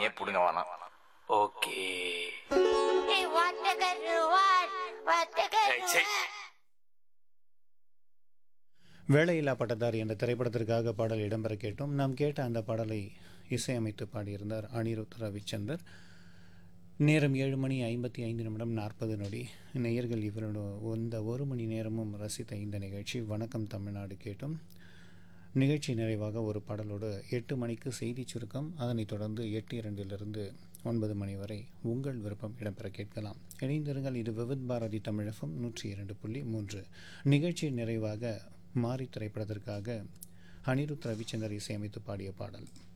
நீயே புடுங்க வேணாம் okay Hey, what the good what? What the good ஏய், சே. வேலையில்லா பட்டதாரி என்ற திரைப்படத்திற்காக பாடல் இடம்பெற கேட்டோம் நாம் கேட்ட அந்த பாடலை இசையமைத்து பாடியிருந்தார் அனிருத் ரவிச்சந்தர் நேரம் ஏழு மணி ஐம்பத்தி ஐந்து நிமிடம் நாற்பது நொடி நேயர்கள் இவரோட இந்த ஒரு மணி நேரமும் ரசித்த இந்த நிகழ்ச்சி வணக்கம் தமிழ்நாடு கேட்டோம் நிகழ்ச்சி நிறைவாக ஒரு பாடலோடு எட்டு மணிக்கு செய்தி சுருக்கம் அதனைத் தொடர்ந்து எட்டு இரண்டிலிருந்து ஒன்பது மணி வரை உங்கள் விருப்பம் இடம்பெற கேட்கலாம் இணைந்திருங்கள் இது விவித் பாரதி தமிழகம் நூற்றி இரண்டு புள்ளி மூன்று நிகழ்ச்சி நிறைவாக மாரி திரைப்படத்திற்காக அனிருத் ரவிச்சந்தர் இசையமைத்து பாடிய பாடல்